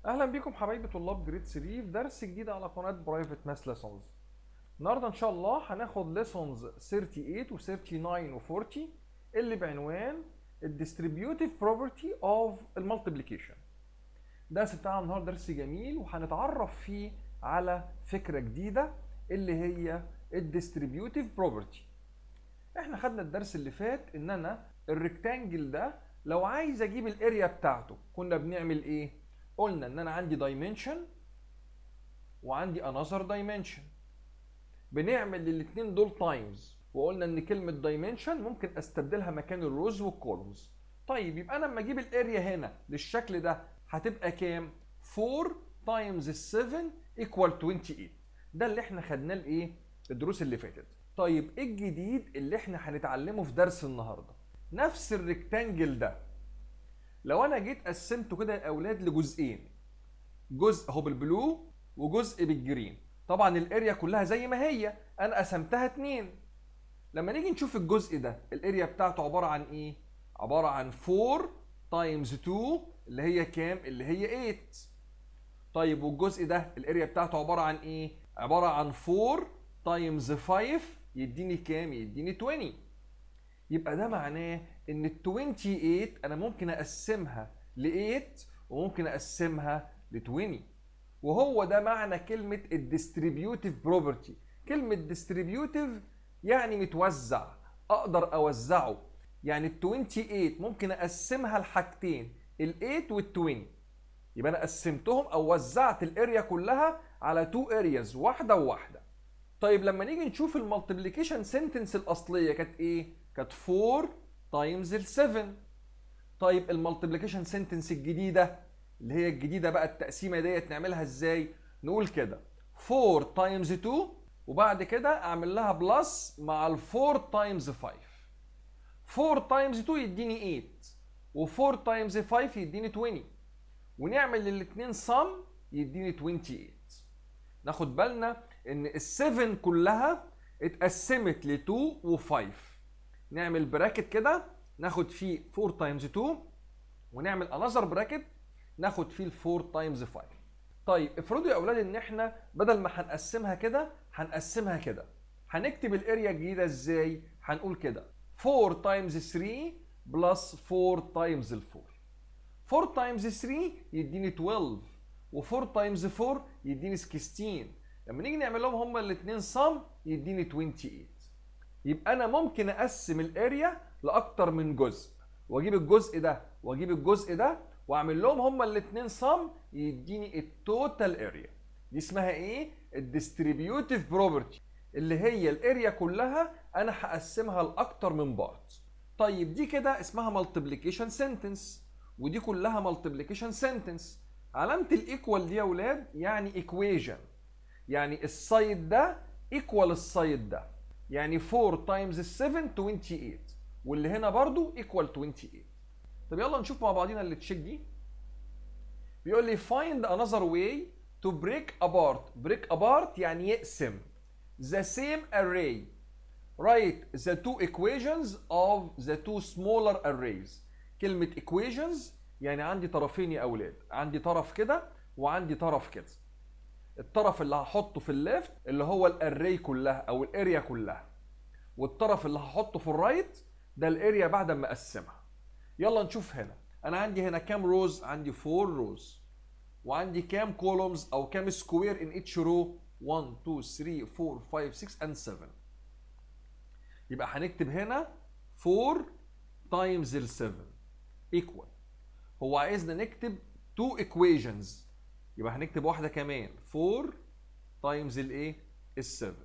اهلا بيكم حبايبي طلاب جريد 3 في درس جديد على قناه برايفت ماس ليسونز النهارده ان شاء الله هناخد ليسونز 38 و 39 و 40 اللي بعنوان الديستريبيوتيف بروبرتي اوف المالتيبليكيشن الدرس بتاعنا النهارده درس جميل وهنتعرف فيه على فكره جديده اللي هي الديستريبيوتيف بروبرتي احنا خدنا الدرس اللي فات ان انا الريكتانجل ده لو عايز اجيب الاريا بتاعته كنا بنعمل ايه قلنا ان انا عندي دايمنشن وعندي another dimension بنعمل للاثنين دول تايمز وقلنا ان كلمه دايمنشن ممكن استبدلها مكان الروز والكولومز طيب يبقى انا لما اجيب الاريا هنا للشكل ده هتبقى كام 4 تايمز 7 ايكوال 28 ده اللي احنا خدناه الايه الدروس اللي فاتت طيب ايه الجديد اللي احنا هنتعلمه في درس النهارده نفس الريكتانجل ده لو انا جيت قسمته كده يا اولاد لجزئين جزء اهو بالبلو وجزء بالجرين طبعا الاريا كلها زي ما هي انا قسمتها اتنين لما نيجي نشوف الجزء ده الاريا بتاعته عباره عن ايه عباره عن 4 تايمز 2 اللي هي كام اللي هي 8 طيب والجزء ده الاريا بتاعته عباره عن ايه عباره عن 4 تايمز 5 يديني كام يديني 20 يبقى ده معناه ان ال 28 انا ممكن اقسمها ل 8 وممكن اقسمها ل 20 وهو ده معنى كلمه الديستريبيوتيف بروبرتي كلمه ديستريبيوتيف يعني متوزع اقدر اوزعه يعني ال 28 ممكن اقسمها لحاجتين ال 8 وال 20 يبقى انا قسمتهم او وزعت الاريا كلها على 2 ارياز واحده وواحده طيب لما نيجي نشوف المالتيبليكيشن سنتنس الاصليه كانت ايه كانت 4 تايمز ال 7 طيب المالتيبليكيشن سنتنس الجديده اللي هي الجديده بقى التقسيمه ديت نعملها ازاي نقول كده 4 تايمز 2 وبعد كده اعمل لها بلس مع ال 4 تايمز 5 4 تايمز 2 يديني 8 و4 تايمز 5 يديني 20 ونعمل للاثنين سم يديني 28 ناخد بالنا ان ال 7 كلها اتقسمت ل 2 و5 نعمل براكت كده ناخد فيه 4 تايمز 2 ونعمل انذر براكت ناخد فيه ال 4 تايمز 5 طيب افرضوا يا اولاد ان احنا بدل ما هنقسمها كده هنقسمها كده هنكتب الاريا الجديده ازاي هنقول كده 4 تايمز 3 بلس 4 تايمز ال 4 4 تايمز 3 يديني 12 و4 تايمز 4 يديني 16 لما نيجي نعمل لهم هما الاثنين سم يديني 28 يبقى انا ممكن اقسم الاريا لاكتر من جزء واجيب الجزء ده واجيب الجزء ده واعمل لهم هما الاثنين سم يديني التوتال اريا دي اسمها ايه الديستريبيوتيف بروبرتي اللي هي الاريا كلها انا هقسمها لاكتر من بارت طيب دي كده اسمها مالتيبليكيشن سنتنس ودي كلها مالتيبليكيشن سنتنس علامه الايكوال دي يا اولاد يعني ايكويجن يعني السايد ده ايكوال السايد ده يعني 4 تايمز 7 28 واللي هنا برضو ايكوال 28 طب يلا نشوف مع بعضينا اللي تشيك دي بيقول لي find another way to break apart break apart يعني يقسم the same array write the two equations of the two smaller arrays كلمة equations يعني عندي طرفين يا أولاد عندي طرف كده وعندي طرف كده الطرف اللي هحطه في الليفت اللي هو الاري كلها او الاريا كلها والطرف اللي هحطه في الرايت ده الاريا بعد ما اقسمها يلا نشوف هنا انا عندي هنا كام روز عندي 4 روز وعندي كام كولومز او كام سكوير ان اتش رو 1 2 3 4 5 6 and 7 يبقى هنكتب هنا 4 تايمز ال 7 ايكوال هو عايزنا نكتب 2 equations يبقى هنكتب واحده كمان 4 تايمز الايه ال 7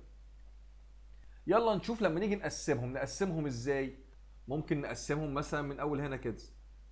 يلا نشوف لما نيجي نقسمهم نقسمهم ازاي ممكن نقسمهم مثلا من اول هنا كده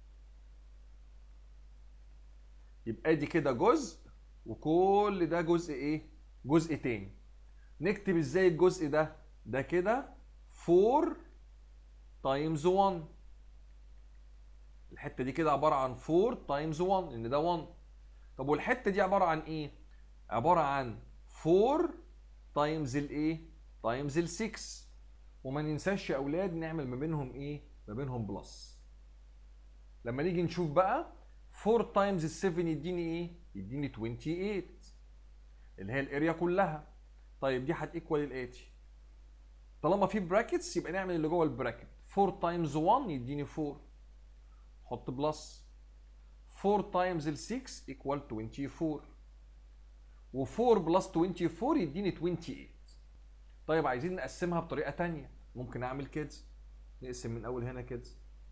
يبقى دي كده جزء وكل ده جزء ايه جزء تاني نكتب ازاي الجزء ده ده كده 4 تايمز 1 الحته دي كده عباره عن 4 تايمز 1 ان ده 1 طب والحته دي عباره عن ايه عباره عن 4 تايمز الايه تايمز ال 6 وما ننساش يا اولاد نعمل ما بينهم ايه ما بينهم بلس لما نيجي نشوف بقى 4 تايمز ال 7 يديني ايه يديني 28 اللي هي الاريا كلها طيب دي هتيكوال الاتي طالما في براكتس يبقى نعمل اللي جوه البراكت 4 تايمز 1 يديني 4 حط بلس 4 تايمز ال 6 ايكوال 24 و4 بلس 24 يديني 28 طيب عايزين نقسمها بطريقه تانية ممكن اعمل كده نقسم من اول هنا كده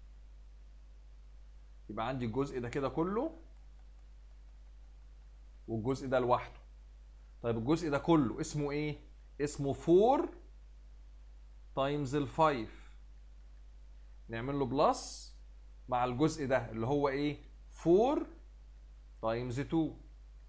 يبقى عندي الجزء ده كده كله والجزء ده لوحده طيب الجزء ده كله اسمه ايه اسمه 4 تايمز ال 5 نعمل له بلس مع الجزء ده اللي هو ايه 4 تايمز 2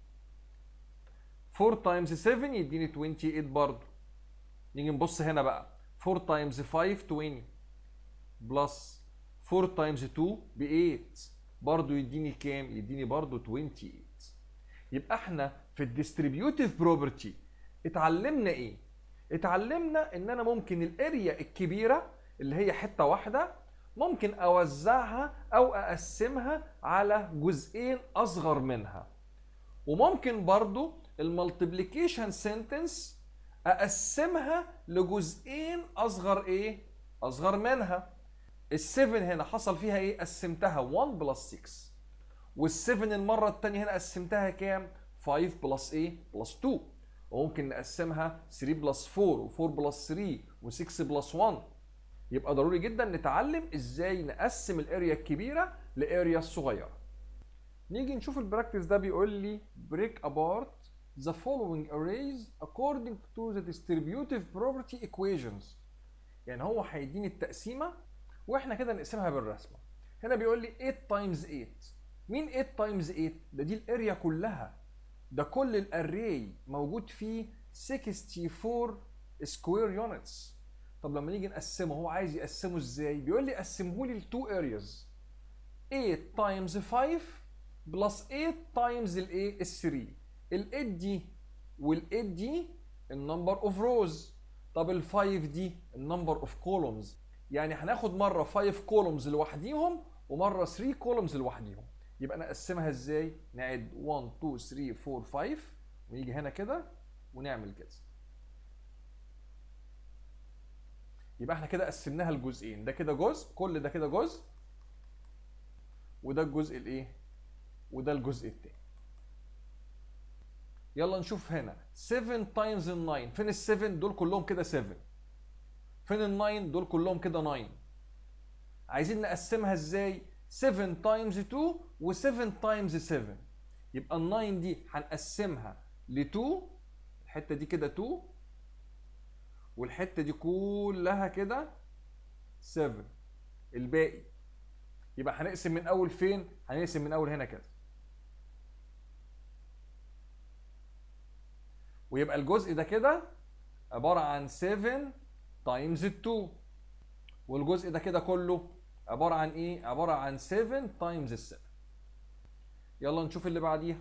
4 تايمز 7 يديني 28 برضه نيجي نبص هنا بقى 4 تايمز 5 20 بلس 4 تايمز 2 ب 8 برضه يديني كام؟ يديني برضه 28 يبقى احنا في الديستريبيوتيف بروبرتي اتعلمنا ايه؟ اتعلمنا ان انا ممكن الاريا الكبيره اللي هي حته واحده ممكن اوزعها او اقسمها على جزئين اصغر منها وممكن برضو المالتيبليكيشن سنتنس اقسمها لجزئين اصغر ايه اصغر منها ال7 هنا حصل فيها ايه قسمتها 1 بلس 6 وال7 المره الثانيه هنا قسمتها كام 5 بلس ايه بلس 2 وممكن نقسمها 3 بلس 4 و4 بلس 3 و6 بلس 1 يبقى ضروري جدا نتعلم ازاي نقسم الاريا الكبيره لاريا الصغيره نيجي نشوف البراكتس ده بيقول لي break apart the following arrays according to the distributive property equations يعني هو هيديني التقسيمه واحنا كده نقسمها بالرسمه هنا بيقول لي 8 تايمز 8 مين 8 تايمز 8 ده دي الاريا كلها ده كل الاري موجود فيه 64 سكوير يونتس طب لما نيجي نقسمه هو عايز يقسمه ازاي بيقول لي قسمه لي لتو ارياز 8 تايمز 5 بلس 8 تايمز الايه ال 3 ال 8 دي وال 8 دي النمبر اوف روز طب ال 5 دي النمبر اوف كولومز يعني هناخد مره 5 كولومز لوحديهم ومره 3 كولومز لوحديهم يبقى نقسمها ازاي نعد 1 2 3 4 5 ونيجي هنا كده ونعمل كده يبقى احنا كده قسمناها لجزئين ده كده جزء كل ده كده جزء وده الجزء الايه وده الجزء التاني يلا نشوف هنا 7 تايمز ال 9 فين ال 7 دول كلهم كده 7 فين ال 9 دول كلهم كده 9 عايزين نقسمها ازاي 7 تايمز 2 و7 تايمز 7 يبقى ال 9 دي هنقسمها ل 2 الحته دي كده 2 والحته دي كلها كده 7 الباقي يبقى هنقسم من اول فين هنقسم من اول هنا كده ويبقى الجزء ده كده عباره عن 7 تايمز 2 والجزء ده كده كله عباره عن ايه عباره عن 7 تايمز 7 يلا نشوف اللي بعديها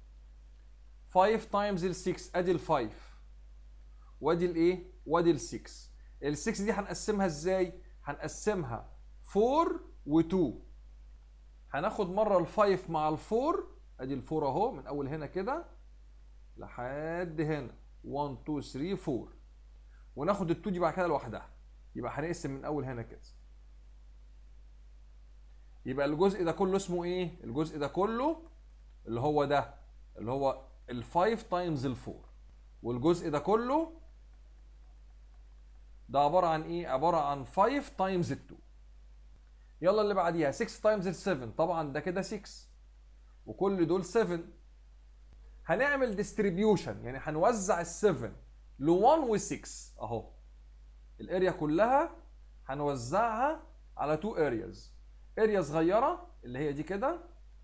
5 تايمز ال 6 ادي ال 5 وادي الايه وادي ال 6 ال 6 دي هنقسمها ازاي هنقسمها 4 و2 هناخد مره ال 5 مع ال 4 ادي ال 4 اهو من اول هنا كده لحد هنا 1 2 3 4 وناخد ال 2 دي بعد كده لوحدها يبقى هنقسم من اول هنا كده يبقى الجزء ده كله اسمه ايه الجزء ده كله اللي هو ده اللي هو ال 5 تايمز ال 4 والجزء ده كله ده عباره عن ايه عباره عن 5 تايمز 2 يلا اللي بعديها 6 تايمز ال 7 طبعا ده كده 6 وكل دول 7 هنعمل ديستريبيوشن يعني هنوزع ال 7 ل 1 و 6 اهو الاريا كلها هنوزعها على 2 ارياز اريا صغيره اللي هي دي كده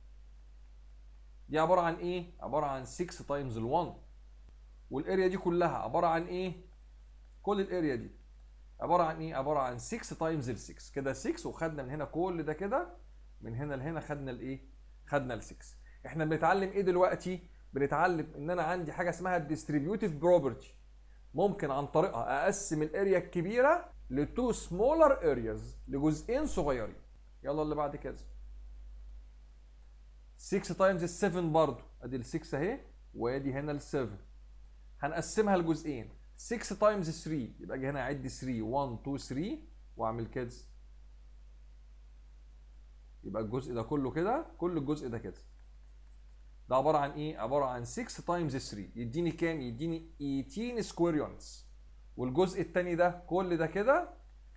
دي عباره عن ايه عباره عن 6 تايمز ال 1 والاريا دي كلها عباره عن ايه كل الاريا دي عباره عن ايه عباره عن 6 تايمز ال 6 كده 6 وخدنا من هنا كل ده كده من هنا لهنا خدنا الايه خدنا ال 6 احنا بنتعلم ايه دلوقتي بنتعلم ان انا عندي حاجه اسمها الديستريبيوتيف بروبرتي ممكن عن طريقها اقسم الاريا الكبيره لتو سمولر ارياز لجزئين صغيرين يلا اللي بعد كده 6 تايمز ال 7 برضه ادي ال 6 اهي وادي هنا ال 7 هنقسمها لجزئين 6 تايمز 3 يبقى اجي هنا اعد 3 1 2 3 واعمل كده يبقى الجزء ده كله كده كل الجزء ده كده ده عباره عن ايه عباره عن 6 تايمز 3 يديني كام يديني 18 سكوير يونتس والجزء الثاني ده كل ده كده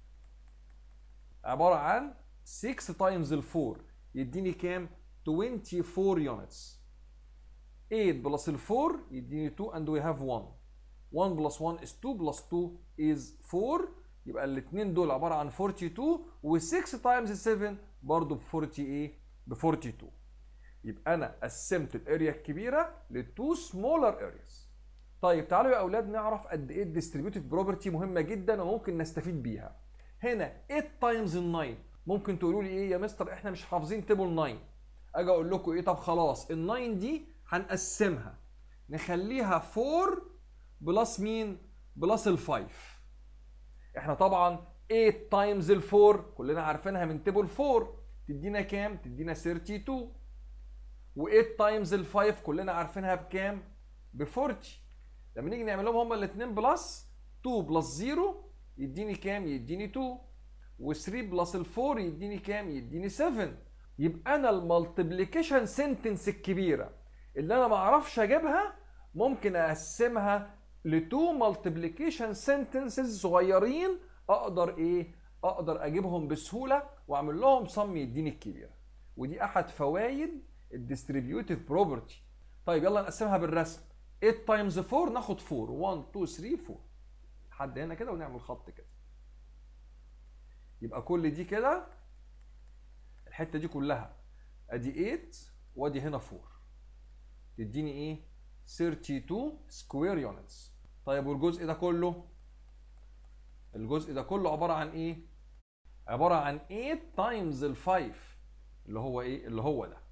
عباره عن 6 تايمز ال 4 يديني كام 24 يونتس 8 بلس ال 4 يديني 2 and we have 1 1 بلس 1 is 2 بلس 2 is 4 يبقى الاثنين دول عباره عن 42 و6 تايمز 7 برضه ب 40 ايه ب 42 يبقى انا قسمت الاريا الكبيره لتو سمولر ارياز طيب تعالوا يا اولاد نعرف قد ايه الديستريبيوتيف بروبرتي مهمه جدا وممكن نستفيد بيها هنا 8 تايمز ال 9 ممكن تقولوا لي ايه يا مستر احنا مش حافظين تيبل 9 اجي اقول لكم ايه طب خلاص ال 9 دي هنقسمها نخليها 4 بلس مين بلس ال 5 احنا طبعا 8 تايمز ال 4 كلنا عارفينها من تيبل 4 تدينا كام تدينا 32 و8 تايمز ال 5 كلنا عارفينها بكام ب 40 لما نيجي نعمل لهم هما الاثنين بلس 2 بلس 0 يديني كام يديني 2 و3 بلس ال 4 يديني كام يديني 7 يبقى انا المالتيبليكيشن سنتنس الكبيره اللي انا ما اعرفش اجيبها ممكن اقسمها لتو مالتيبليكيشن سنتنسز صغيرين اقدر ايه اقدر اجيبهم بسهوله واعمل لهم صم يديني الكبيره ودي احد فوائد الديستريبيوتيف بروبرتي طيب يلا نقسمها بالرسم 8 تايمز 4 ناخد 4 1 2 3 4 لحد هنا كده ونعمل خط كده يبقى كل دي كده الحته دي كلها ادي 8 وادي هنا 4 تديني ايه 32 سكوير يونتس طيب والجزء ده كله الجزء ده كله عباره عن ايه عباره عن 8 تايمز ال 5 اللي هو ايه اللي هو ده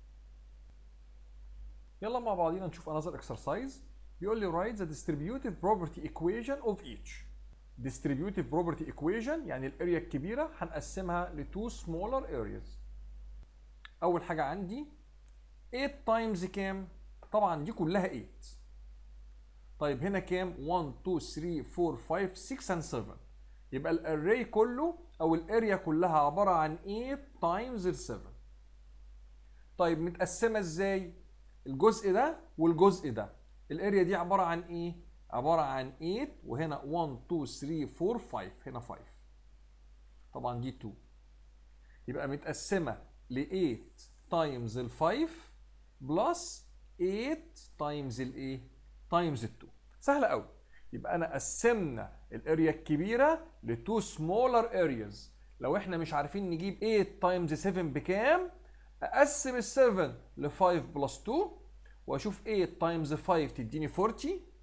يلا مع بعضينا نشوف another exercise بيقول لي write the distributive property equation of each distributive property equation يعني الاريا الكبيره هنقسمها لتو smaller areas اول حاجه عندي 8 تايمز كام طبعا دي كلها 8 طيب هنا كام 1 2 3 4 5 6 and 7 يبقى الاري كله او الاريا كلها عباره عن 8 تايمز ال 7 طيب متقسمه ازاي الجزء ده والجزء ده الاريا دي عباره عن ايه عباره عن 8 وهنا 1 2 3 4 5 هنا 5 طبعا دي 2 يبقى متقسمه ل 8 تايمز ال 5 بلس 8 تايمز الايه تايمز ال 2 سهله قوي يبقى انا قسمنا الاريا الكبيره لتو سمولر ارياز لو احنا مش عارفين نجيب 8 تايمز 7 بكام اقسم ال 7 ل 5 بلس 2 واشوف 8 تايمز 5 تديني 40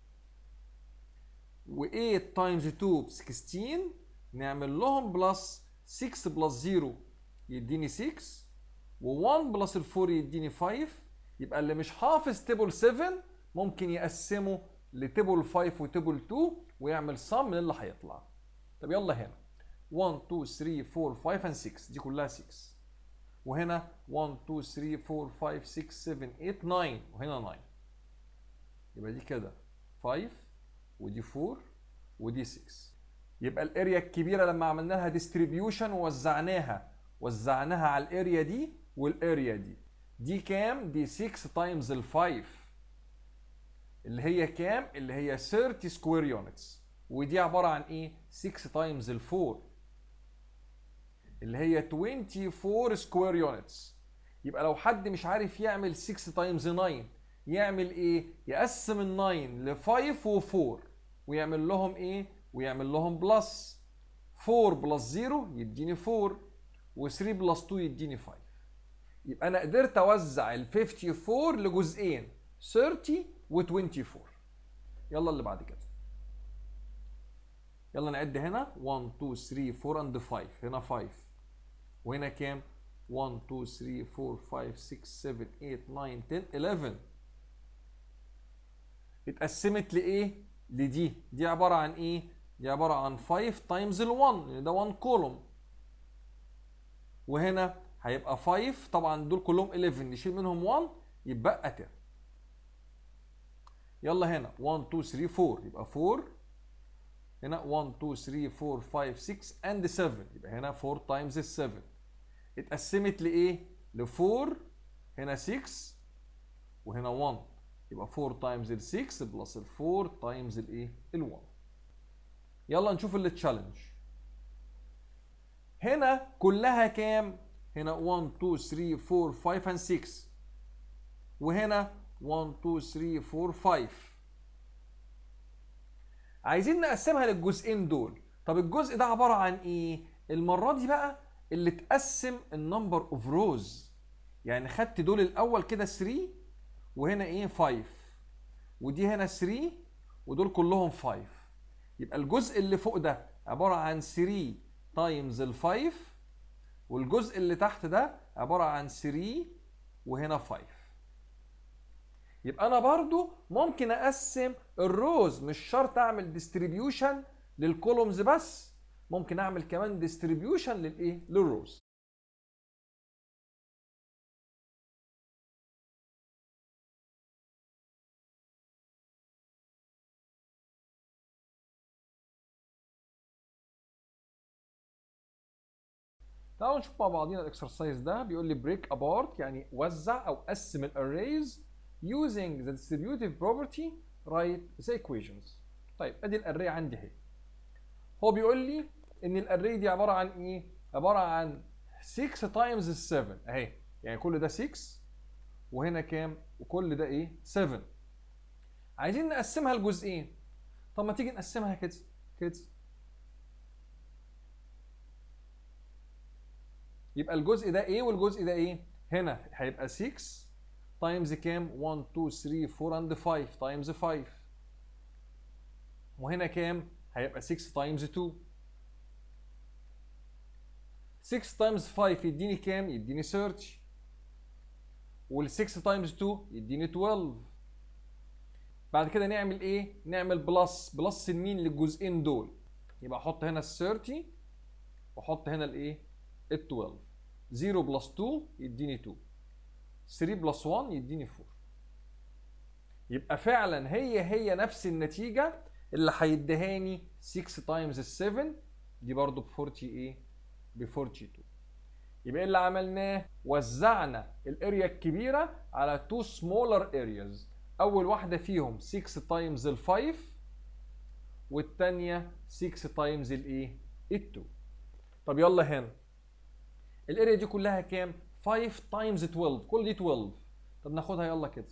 و8 تايمز 2 ب 16 نعمل لهم بلس 6 بلس 0 يديني 6 و1 بلس ال 4 يديني 5 يبقى اللي مش حافظ تيبل 7 ممكن يقسمه لتيبل 5 وتيبل 2 ويعمل صم من اللي هيطلع طب يلا هنا 1 2 3 4 5 and 6 دي كلها 6 وهنا 1 2 3 4 5 6 7 8 9 وهنا 9 يبقى دي كده 5 ودي 4 ودي 6 يبقى الاريا الكبيره لما عملنا لها ديستريبيوشن ووزعناها وزعناها على الاريا دي والاريا دي دي كام دي 6 تايمز ال 5 اللي هي كام اللي هي 30 سكوير يونتس ودي عباره عن ايه 6 تايمز ال 4 اللي هي 24 سكوير يونتس يبقى لو حد مش عارف يعمل 6 تايمز 9 يعمل ايه يقسم ال 9 ل 5 و4 ويعمل لهم ايه ويعمل لهم بلس 4 بلس 0 يديني 4 و3 بلس 2 يديني 5 يبقى انا قدرت اوزع ال 54 لجزئين 30 و24 يلا اللي بعد كده يلا نعد هنا 1 2 3 4 and 5 هنا 5 وهنا كام 1 2 3 4 5 6 7 8 9 10 11 اتقسمت لايه لدي دي عباره عن ايه دي عباره عن 5 تايمز ال1 يعني ده 1 كولوم وهنا هيبقى 5 طبعا دول كلهم 11 نشيل منهم 1 يبقى ترم يلا هنا 1 2 3 4 يبقى 4 هنا 1 2 3 4 5 6 and 7 يبقى هنا 4 times 7 اتقسمت لايه؟ ل 4 هنا 6 وهنا 1 يبقى 4 times ال 6 بلس ال 4 times الايه؟ ال 1 يلا نشوف التشالنج هنا كلها كام؟ هنا 1 2 3 4 5 and 6 وهنا 1 2 3 4 5 عايزين نقسمها للجزئين دول طب الجزء ده عبارة عن ايه المرة دي بقى اللي تقسم النمبر اوف روز يعني خدت دول الاول كده 3 وهنا ايه 5 ودي هنا 3 ودول كلهم 5 يبقى الجزء اللي فوق ده عبارة عن 3 تايمز ال 5 والجزء اللي تحت ده عبارة عن 3 وهنا 5 يبقى انا برضو ممكن اقسم الروز مش شرط اعمل ديستريبيوشن للكولومز بس ممكن اعمل كمان ديستريبيوشن للايه للروز تعالوا نشوف مع بعضينا الاكسرسايز ده بيقول لي بريك ابارت يعني وزع او قسم الاريز using the distributive property write the equations طيب ادي الاري عندي اهي هو بيقول لي ان الاري دي عباره عن ايه عباره عن 6 تايمز ال 7 اهي يعني كل ده 6 وهنا كام وكل ده ايه 7 عايزين نقسمها لجزئين طب ما تيجي نقسمها كده كده يبقى الجزء ده ايه والجزء ده ايه هنا هيبقى 6 تايمز كام 1 2 3 4 and 5 تايمز 5 وهنا كام هيبقى 6 تايمز 2 6 تايمز 5 يديني كام يديني 30 وال 6 تايمز 2 يديني 12 بعد كده نعمل ايه نعمل بلس بلس المين للجزئين دول يبقى احط هنا ال 30 واحط هنا الايه ال 12 0 بلس 2 يديني 2 3 بلس 1 يديني 4 يبقى فعلا هي هي نفس النتيجة اللي هيديهاني 6 تايمز ال 7 دي برضو ب 40 ايه؟ ب 42 يبقى ايه اللي عملناه؟ وزعنا الاريا الكبيرة على 2 سمولر ارياز أول واحدة فيهم 6 تايمز ال 5 والتانية 6 تايمز الايه؟ ال 2 طب يلا هنا الاريا دي كلها كام؟ 5 تايمز 12 كل دي 12 طب ناخدها يلا كده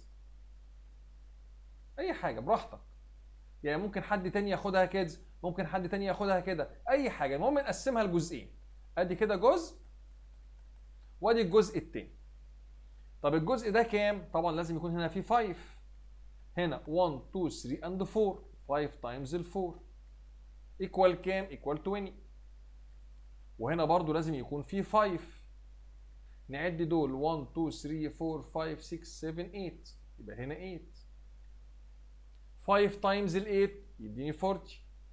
اي حاجه براحتك يعني ممكن حد تاني ياخدها كده ممكن حد تاني ياخدها كده اي حاجه المهم نقسمها لجزئين ادي كده جزء وادي الجزء التاني طب الجزء ده كام طبعا لازم يكون هنا فيه 5 هنا 1 2 3 and 4 5 تايمز ال 4 ايكوال كام ايكوال 20 وهنا برضو لازم يكون فيه 5 نعد دول 1 2 3 4 5 6 7 8 يبقى هنا 8 5 تايمز ال 8 يديني 40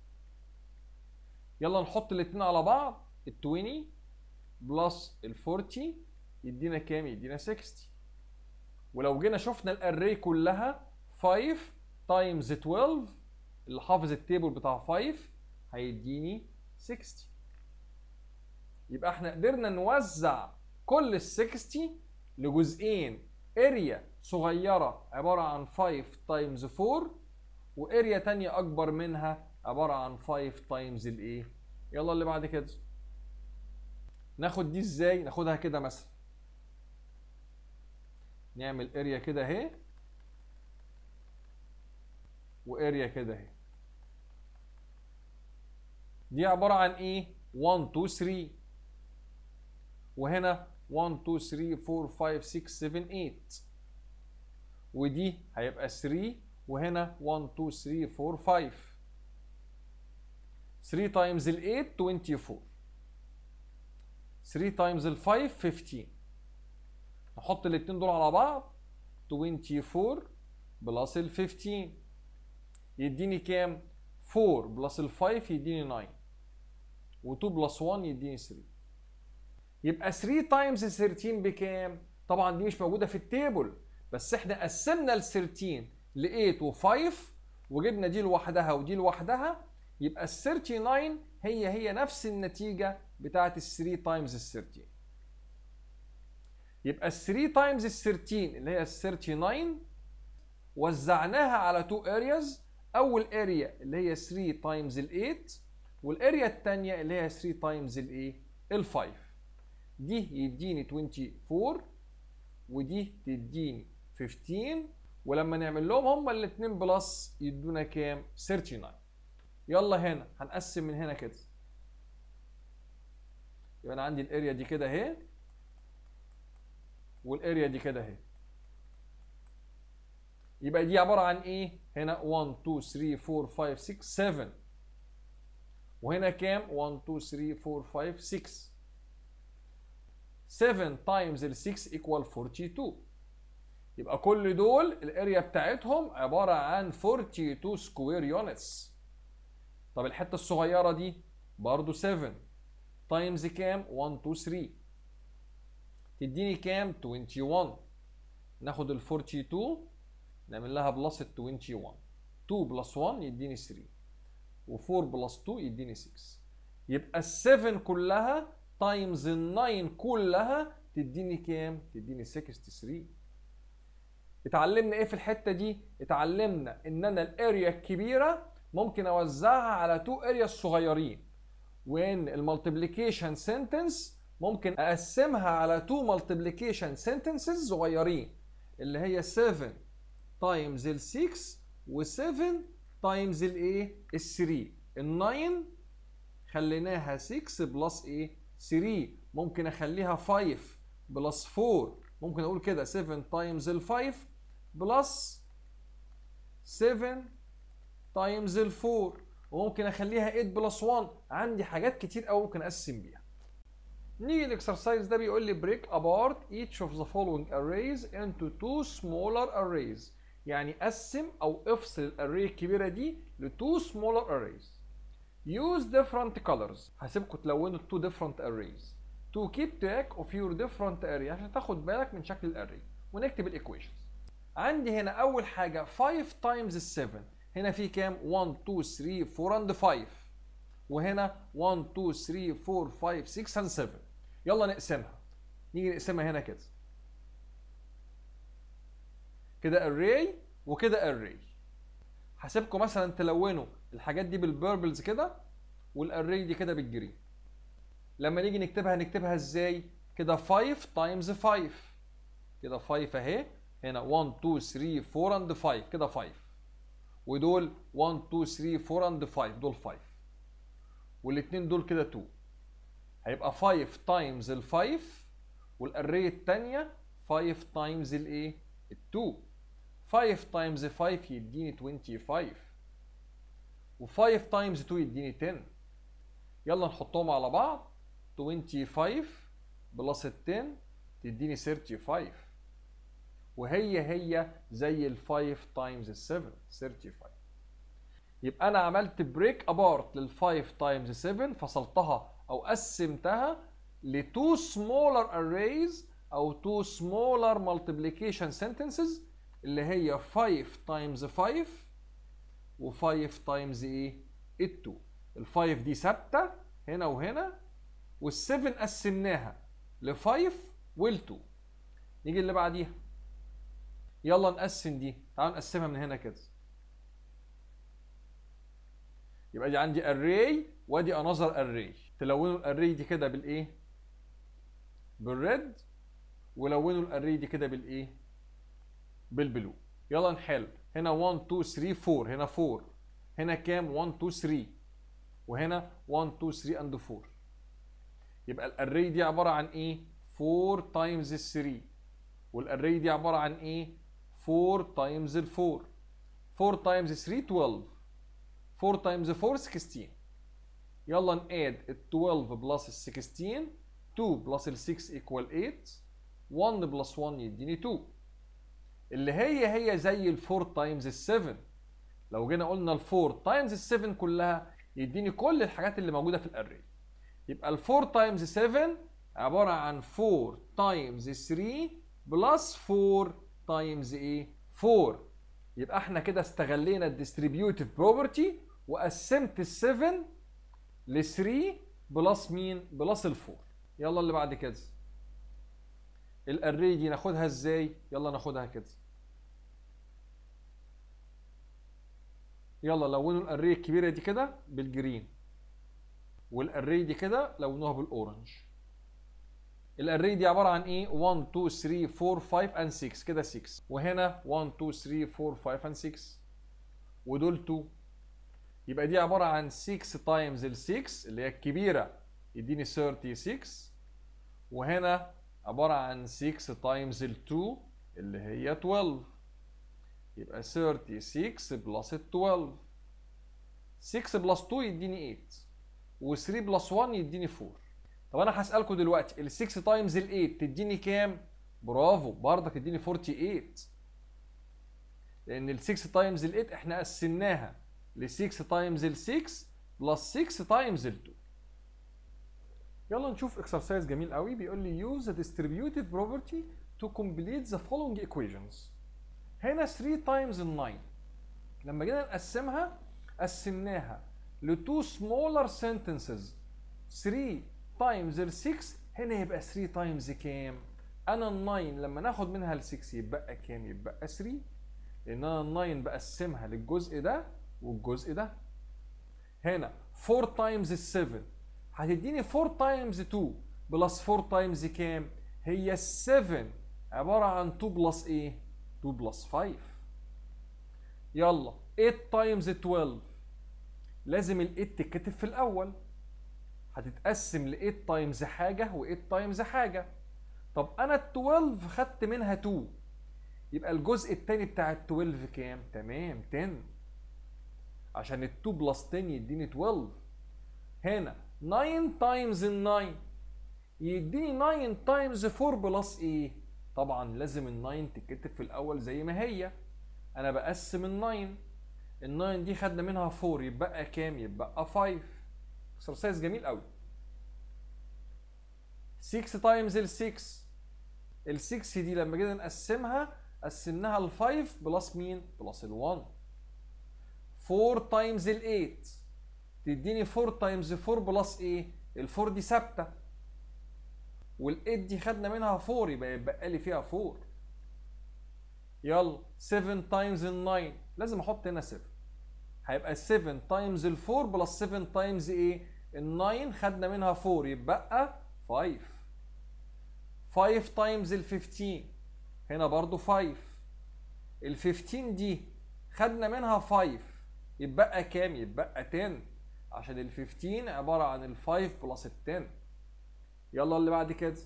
يلا نحط الاثنين على بعض ال 20 بلس ال 40 يدينا كام؟ يدينا 60 ولو جينا شفنا الاري كلها 5 تايمز 12 اللي حافظ التيبل بتاع 5 هيديني 60 يبقى احنا قدرنا نوزع كل ال 60 لجزئين اريا صغيرة عبارة عن 5 تايمز 4 واريا تانية أكبر منها عبارة عن 5 تايمز الإيه؟ يلا اللي بعد كده ناخد دي إزاي؟ ناخدها كده مثلا نعمل اريا كده أهي واريا كده أهي دي عبارة عن إيه؟ 1 2 3 وهنا 1 2 3 4 5 6 7 8 ودي هيبقى 3 وهنا 1 2 3 4 5 3 تايمز ال 8 24 3 تايمز ال 5 15 نحط الاثنين دول على بعض 24 بلس ال 15 يديني كام 4 بلس ال 5 يديني 9 و2 بلس 1 يديني 3 يبقى 3 تايمز 13 بكام؟ طبعا دي مش موجوده في التيبل بس احنا قسمنا ال 13 ل 8 و5 وجبنا دي لوحدها ودي لوحدها يبقى ال 39 هي هي نفس النتيجة بتاعت ال 3 تايمز ال 13 يبقى ال 3 تايمز ال 13 اللي هي ال 39 وزعناها على 2 areas اول اريا اللي هي 3 تايمز ال 8 والاريا الثانيه اللي هي 3 تايمز الايه ال 5 دي يديني 24 ودي تديني 15 ولما نعمل لهم هما الاثنين بلس يدونا كام 39 يلا هنا هنقسم من هنا كده يبقى انا عندي الاريا دي كده اهي والاريا دي كده اهي يبقى دي عباره عن ايه هنا 1 2 3 4 5 6 7 وهنا كام 1 2 3 4 5 6 7 تايمز ال 6 ايكوال 42 يبقى كل دول الاريا بتاعتهم عباره عن 42 سكوير يونتس طب الحته الصغيره دي برضو 7 تايمز كام 1 2 3 تديني كام 21 ناخد ال 42 نعمل لها بلس ال 21 2 بلس 1 يديني 3 و4 بلس 2 يديني 6 يبقى ال 7 كلها تايمز ال 9 كلها تديني كام؟ تديني 63 اتعلمنا ايه في الحته دي؟ اتعلمنا ان انا الاريا الكبيره ممكن اوزعها على 2 اريا الصغيرين وان المالتيبليكيشن سنتنس ممكن اقسمها على 2 مالتيبليكيشن سنتنسز صغيرين اللي هي 7 تايمز ال 6 و7 تايمز الايه؟ ال 3 ال 9 خليناها 6 بلس ايه؟ 3 ممكن اخليها 5 بلس 4 ممكن اقول كده 7 تايمز ال 5 بلس 7 تايمز ال 4 وممكن اخليها 8 بلس 1 عندي حاجات كتير قوي ممكن اقسم بيها نيجي الاكسرسايز ده بيقول لي break apart each of the following arrays into two smaller arrays يعني قسم او افصل الاري الكبيره دي ل two smaller arrays use different colors هسيبكم تلونوا two different arrays to keep track of your different array عشان تاخد بالك من شكل الاري ونكتب الايكويشنز عندي هنا اول حاجه 5 تايمز 7 هنا في كام 1 2 3 4 and 5 وهنا 1 2 3 4 5 6 and 7 يلا نقسمها نيجي نقسمها هنا كده كده array وكده array هسيبكم مثلا تلونوا الحاجات دي بالبيربلز كده والاري دي كده بالجرين لما نيجي نكتبها نكتبها ازاي كده 5 تايمز 5 كده 5 اهي هنا 1 2 3 4 اند 5 كده 5 ودول 1 2 3 4 اند 5 دول 5 والاثنين دول كده 2 هيبقى 5 تايمز ال 5 والاري الثانيه 5 تايمز الايه ال 2 5 تايمز 5 يديني 25 و5 تايمز 2 يديني 10 يلا نحطهم على بعض 25 بلس ال 10 تديني 35 وهي هي زي ال 5 تايمز ال 7 35 يبقى انا عملت بريك ابارت لل 5 تايمز 7 فصلتها او قسمتها ل 2 smaller arrays او 2 smaller multiplication sentences اللي هي 5 تايمز 5 و5 تايمز ايه؟ ال 2 ال 5 دي ثابته هنا وهنا وال 7 قسمناها ل 5 وال 2 نيجي اللي بعديها يلا نقسم دي تعالوا نقسمها من هنا كده يبقى دي عندي array وادي another array تلونوا الاري دي كده بالايه بالريد ولونوا الاري دي كده بالايه بالبلو يلا نحل هنا 1 2 3 4 هنا 4 هنا كام 1 2 3 وهنا 1 2 3 اند 4 يبقى الاري دي عباره عن ايه 4 تايمز 3 والاري دي عباره عن ايه 4 تايمز ال 4 4 تايمز 3 12 4 تايمز 4 16 يلا ناد ال 12 بلس ال 16 2 بلس ال 6 ايكوال 8 1 بلس 1 يديني 2 اللي هي هي زي ال 4 تايمز ال 7 لو جينا قلنا ال 4 تايمز ال 7 كلها يديني كل الحاجات اللي موجوده في الاري يبقى ال 4 تايمز 7 عباره عن 4 تايمز 3 بلس 4 تايمز ايه 4 يبقى احنا كده استغلينا الديستريبيوتيف بروبرتي وقسمت ال 7 ل 3 بلس مين بلس ال 4 يلا اللي بعد كده الاري دي ناخدها ازاي يلا ناخدها كده يلا لونوا الاري الكبيره دي كده بالجرين والاري دي كده لونوها بالاورنج الاري دي عباره عن ايه 1 2 3 4 5 and 6 كده 6 وهنا 1 2 3 4 5 and 6 ودول 2 يبقى دي عباره عن 6 تايمز ال 6 اللي هي الكبيره يديني 36 وهنا عباره عن 6 تايمز ال 2 اللي هي 12 يبقى 36 بلس 12 6 بلس 2 يديني 8 و3 بلس 1 يديني 4 طب انا هسالكم دلوقتي ال 6 تايمز ال 8 تديني كام برافو برضك تديني 48 لان ال 6 تايمز ال 8 احنا قسمناها ل 6 تايمز ال 6 بلس 6 تايمز ال 2 يلا نشوف اكسرسايز جميل قوي بيقول لي use the distributive property to complete the following equations هنا 3 تايمز ال 9 لما جينا نقسمها قسمناها ل 2 smaller sentences 3 تايمز ال 6 هنا يبقى 3 تايمز كام؟ انا ال 9 لما ناخد منها ال 6 يبقى كام؟ يبقى 3 لان انا ال 9 بقسمها للجزء ده والجزء ده هنا 4 تايمز ال 7 هتديني 4 تايمز 2 بلس 4 تايمز كام؟ هي ال 7 عبارة عن 2 بلس ايه؟ 2 بلس 5 يلا 8 تايمز 12 لازم ال 8 تتكتب في الأول هتتقسم ل 8 تايمز حاجة و 8 تايمز حاجة طب أنا ال 12 خدت منها 2 يبقى الجزء التاني بتاع ال 12 كام؟ تمام 10 عشان ال 2 بلس 10 يديني 12 هنا 9 تايمز ال 9 يديني 9 تايمز 4 بلس ايه؟ طبعا لازم ال 9 تتكتب في الاول زي ما هي انا بقسم ال 9 ال 9 دي خدنا منها 4 يبقى كام؟ يبقى 5 اكسرسايز جميل قوي 6 تايمز ال 6 ال 6 دي لما جينا نقسمها قسمناها ل 5 بلس مين؟ بلس ال 1 4 تايمز ال 8 تديني 4 تايمز 4 بلس ايه؟ ال 4 دي ثابته وال 8 دي خدنا منها 4 يبقى يتبقى لي فيها 4 يلا 7 تايمز ال 9 لازم احط هنا 7 هيبقى 7 تايمز ال 4 بلس 7 تايمز ايه؟ ال 9 خدنا منها 4 يبقى 5 5 تايمز ال 15 هنا برضو 5 ال 15 دي خدنا منها 5 يبقى كام؟ يبقى 10 عشان ال 15 عبارة عن ال 5 بلس ال 10 يلا اللي بعد كده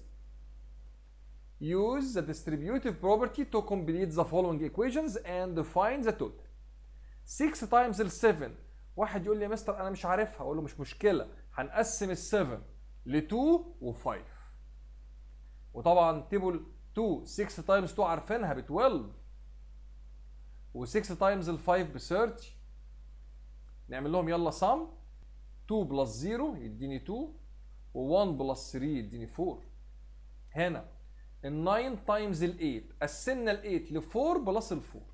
use the distributive property to complete the following equations and find the total 6 times ال 7 واحد يقول لي يا مستر انا مش عارفها اقول له مش مشكله هنقسم ال 7 ل 2 و 5 وطبعا تيبل 2 6 تايمز 2 عارفينها ب 12 و6 تايمز ال 5 ب 30 نعمل لهم يلا sum 2 بلس 0 يديني 2 و1 بلس 3 يديني 4 هنا ال 9 تايمز ال 8 قسمنا ال 8 ل 4 بلس ال 4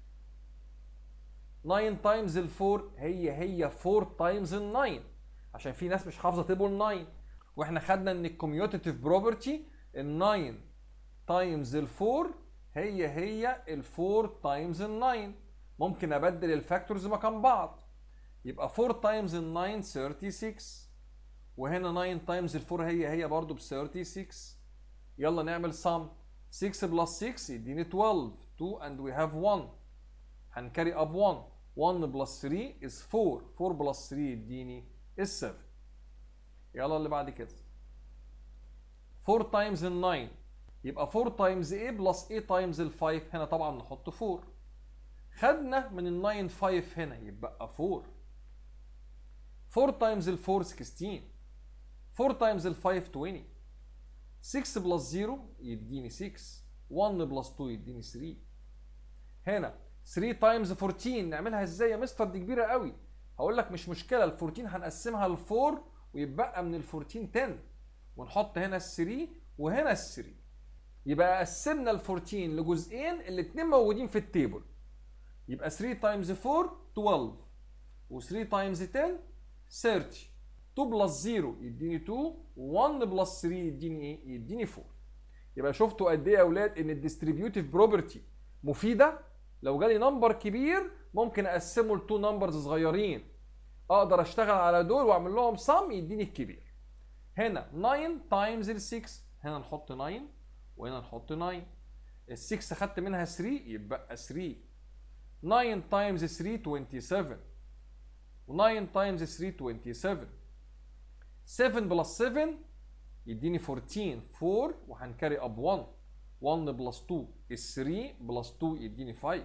9 تايمز ال 4 هي هي 4 تايمز ال 9 عشان في ناس مش حافظه تيبل 9 واحنا خدنا ان الكوميوتيف بروبرتي ال 9 تايمز ال 4 هي هي ال 4 تايمز ال 9 ممكن ابدل الفاكتورز مكان بعض يبقى 4 تايمز ال 9 36 وهنا 9 تايمز ال 4 هي هي برضو ب 36 يلا نعمل sum 6 بلس 6 يديني 12 2 and we have 1 هنكاري اب 1 1 بلس 3 is 4 4 بلس 3 يديني is 7 يلا اللي بعد كده 4 تايمز ال 9 يبقى 4 تايمز a بلس a تايمز ال 5 هنا طبعا نحط 4 خدنا من ال 9 5 هنا يبقى 4 4 تايمز ال 4 16 4 تايمز ال 5 20 6 بلس 0 يديني 6 1 بلس 2 يديني 3 هنا 3 تايمز 14 نعملها ازاي يا مستر دي كبيره قوي هقول لك مش مشكله ال 14 هنقسمها ل 4 ويبقى من ال 14 10 ونحط هنا ال 3 وهنا ال 3 يبقى قسمنا ال 14 لجزئين الاثنين موجودين في التيبل يبقى 3 تايمز 4 12 و 3 تايمز 10 30 2 بلس 0 يديني 2 و1 بلس 3 يديني ايه؟ يديني 4 يبقى شفتوا قد ايه يا اولاد ان الديستريبيوتيف بروبرتي مفيده لو جالي نمبر كبير ممكن اقسمه لتو نمبرز صغيرين اقدر اشتغل على دول واعمل لهم سم يديني الكبير هنا 9 تايمز ال 6 هنا نحط 9 وهنا نحط 9 ال 6 خدت منها 3 يبقى 3 9 تايمز 3 27 و9 تايمز 3 27 7 بلس 7 يديني 14 4 وهنكاري اب 1 1 بلس 2 is 3 بلس 2 يديني 5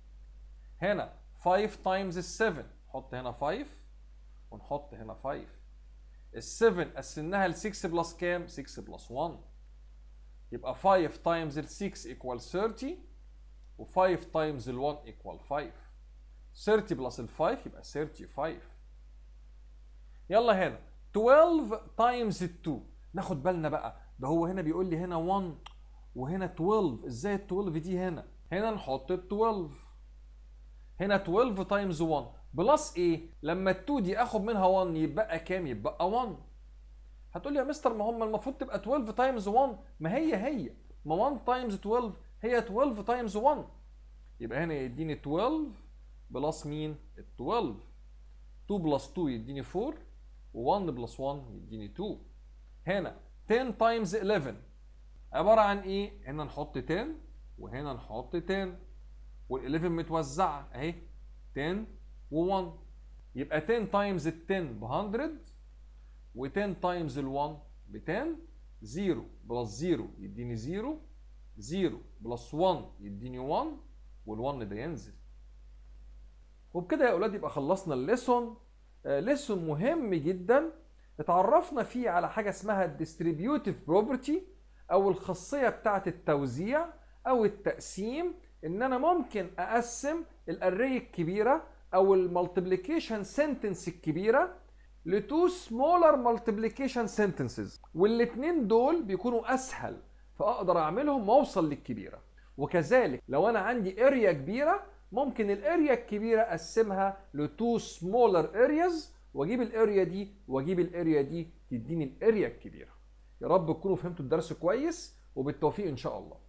هنا 5 تايمز 7 نحط هنا 5 ونحط هنا 5 ال 7 قسمناها ل 6 بلس كام؟ 6 بلس 1 يبقى 5 تايمز ال 6 equal 30 و5 تايمز ال 1 equal 5 30 بلس ال 5 يبقى 35 يلا هنا 12 تايمز ال 2 ناخد بالنا بقى ده هو هنا بيقول لي هنا 1 وهنا 12 ازاي ال 12 دي هنا هنا نحط ال 12 هنا 12 تايمز 1 بلس ايه لما ال 2 دي اخد منها 1 يبقى كام يبقى 1 هتقول لي يا مستر ما هم المفروض تبقى 12 تايمز 1 ما هي هي ما 1 تايمز 12 هي 12 تايمز 1 يبقى هنا يديني 12 بلس مين ال 12 2 بلس 2 يديني 4 و1 بلس 1 يديني 2 هنا 10 تايمز 11 عباره عن ايه هنا نحط 10 وهنا نحط 10 وال11 متوزعه اهي 10 و1 يبقى 10 تايمز ال 10 ب 100 و10 تايمز ال 1 ب 10 0 بلس 0 يديني 0 0 بلس 1 يديني 1 وال1 ده ينزل وبكده يا اولاد يبقى خلصنا الليسون آه ليسون مهم جدا اتعرفنا فيه على حاجه اسمها الديستريبيوتيف بروبرتي او الخاصيه بتاعه التوزيع او التقسيم ان انا ممكن اقسم الاري الكبيره او المالتيبليكيشن سنتنس الكبيره لتو سمولر مالتيبليكيشن سنتنسز والاثنين دول بيكونوا اسهل فاقدر اعملهم واوصل للكبيره وكذلك لو انا عندي اريا كبيره ممكن الاريا الكبيره اقسمها لتو سمولر ارياز واجيب الاريا دي واجيب الاريا دي تديني الاريا الكبيره يا رب تكونوا فهمتوا الدرس كويس وبالتوفيق ان شاء الله